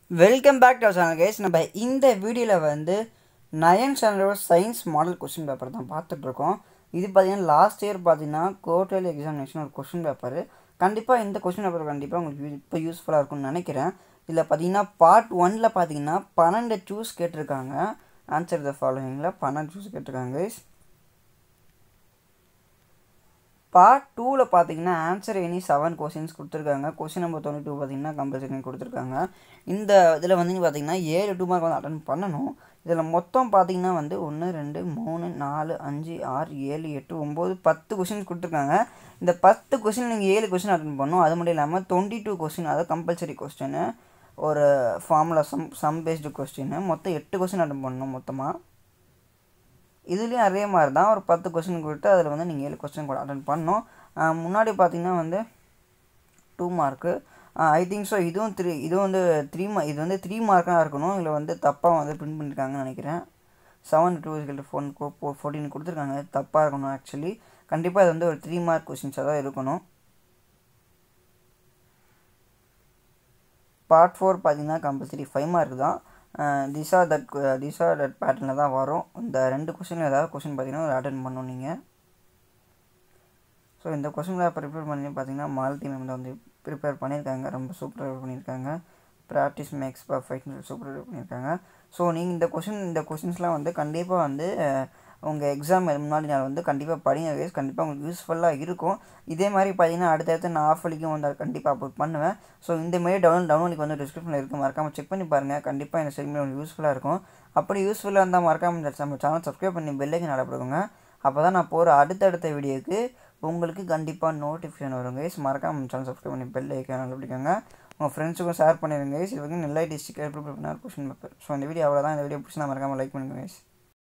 welcome back to channel guys நம்ம இந்த வீடியோவில் வந்து நயன் ஸ்டாண்டர்டோட சயின்ஸ் மாடல் கொஸ்டின் பேப்பர் தான் பார்த்துட்ருக்கோம் இது பார்த்தீங்கன்னா லாஸ்ட் இயர் பார்த்தீங்கன்னா குவார்டர்லி எக்ஸாமினேஷன் ஒரு கொஸ்டின் பேப்பர் கண்டிப்பாக இந்த கொஸ்டின் பேப்பர் கண்டிப்பாக உங்களுக்கு இப்போ யூஸ்ஃபுல்லாக இருக்கும்னு நினைக்கிறேன் இதில் பார்த்தீங்கன்னா பார்ட் ஒனில் பார்த்தீங்கன்னா பன்னெண்டு சூஸ் கேட்டிருக்காங்க ஆன்சர் த ஃபாலோவிங்கில் பன்னெண்டு சூஸ் கேட்டிருக்காங்க கைஸ் பார்ட் டூவில் பார்த்தீங்கன்னா ஆன்சர் எனி செவன் கொஸ்டின்ஸ் கொடுத்துருக்காங்க கொஸ்டின் நம்பர் டுவெண்ட்டி டூ பார்த்தீங்கன்னா கம்பல்சரி கொடுத்துருக்காங்க இந்த இதில் வந்து பார்த்தீங்கன்னா ஏழு டூ மார்க் வந்து அட்டன் பண்ணணும் இதில் மொத்தம் பார்த்தீங்கன்னா வந்து ஒன்று ரெண்டு மூணு நாலு அஞ்சு ஆறு ஏழு எட்டு ஒம்பது பத்து கொஸ்டின்ஸ் கொடுத்துருக்காங்க இந்த பத்து கொஸ்டின் நீங்கள் ஏழு கொஸ்டின் அட்டன் பண்ணணும் அது மட்டும் இல்லாமல் டுவெண்ட்டி டூ கொஸ்டின் அதாவது கம்பல்சரி கொஸ்டின் ஒரு formula sum sum based question மொத்தம் எட்டு கொஸ்டின் அட்டன் பண்ணணும் மொத்தமாக இதுலேயும் அதே மாதிரி தான் ஒரு பத்து கொஸ்டின் கொடுத்து அதில் வந்து நீங்கள் ஏழு கொஸ்டின் கூட அட்டன் பண்ணணும் முன்னாடி பார்த்தீங்கன்னா வந்து two mark I think so இதுவும் த்ரீ இதுவும் வந்து த்ரீ மா இது வந்து த்ரீ மார்க்காக இருக்கணும் இதில் வந்து தப்பாக வந்து பிரிண்ட் பண்ணியிருக்காங்கன்னு நினைக்கிறேன் செவன் டூ இஸ்கல் ஃபோன் ஃபோர்டீன் கொடுத்துருக்காங்க தப்பாக இருக்கணும் ஆக்சுவலி கண்டிப்பாக இது வந்து ஒரு த்ரீ மார்க் கொஸ்டின்ஸாக தான் இருக்கணும் பார்ட் ஃபோர் பார்த்தீங்கன்னா கம்பல்சரி ஃபைவ் மார்க் தான் this or that this or that பேட்டர்னில் தான் வரும் இந்த ரெண்டு கொஸ்டின் ஏதாவது கொஸ்டின் பார்த்தீங்கன்னா ஒரு அட்டன் பண்ணணும் நீங்கள் ஸோ இந்த கொஸ்டினில் ப்ரிப்பேர் பண்ணி பார்த்தீங்கன்னா மாலத்தி மேம் வந்து ப்ரிப்பேர் பண்ணியிருக்காங்க ரொம்ப சூப்பராக பண்ணியிருக்காங்க ப்ராக்டிஸ் மேக்ஸ் பர்ஃபெக்ட்னு சூப்பராக பண்ணியிருக்காங்க ஸோ நீங்கள் இந்த கொஸ்டின் இந்த கொஸ்டின்ஸ்லாம் வந்து கண்டிப்பாக வந்து உங்கள் எக்ஸாம் முன்னாடி நாள் வந்து கண்டிப்பாக படிங்க கேஸ் கண்டிப்பாக உங்களுக்கு யூஸ்ஃபுல்லாக இருக்கும் இதே மாதிரி பார்த்தீங்கன்னா அடுத்தடுத்து நான் ஆஃப் வலிக்கும் வந்து கண்டிப்பாக அப்லோட் பண்ணுவேன் ஸோ இந்த மாதிரி டவுன்லோட் டவுன்லோட் வந்து டிஸ்கிரிப்ஷனில் இருக்கும் மறக்காமல் செக் பண்ணி பாருங்கள் கண்டிப்பாக இந்த செக்மெண்ட் உங்களுக்கு யூஸ்ஃபுல்லாக இருக்கும் அப்படி யூஸ்ஃபுல்லாக இருந்தால் மறக்காமல் இந்த நம்ம சேனல் சப்ஸ்கிரைப் பண்ணி பெல்லைக்கு நடப்படுங்க அப்போ தான் நான் போகிற அடுத்தடுத்த வீடியோக்கு உங்களுக்கு கண்டிப்பாக நோட்டிஃபிகேஷன் வரும் கைஸ் மறக்காமல் சேனல் சப்ஸ்கிரைப் பண்ணி பெல் ஐக்கான நடப்பிடிக்கோங்க உங்கள் ஃப்ரெண்ட்ஸுக்கும் ஷேர் பண்ணிடுங்க கைஸ் இது வந்து நெல்லை டிஸ்ட்ரிக்ட் ப்ரிப்பேர் பண்ண கொஸ்டின் பேப்பர் ஸோ இந்த வீடியோ அவ்வளோதான் இந்த வீடியோ பிடிச்சி நான் மறக்காமல் லைக் பண்ணுங்க கைஸ்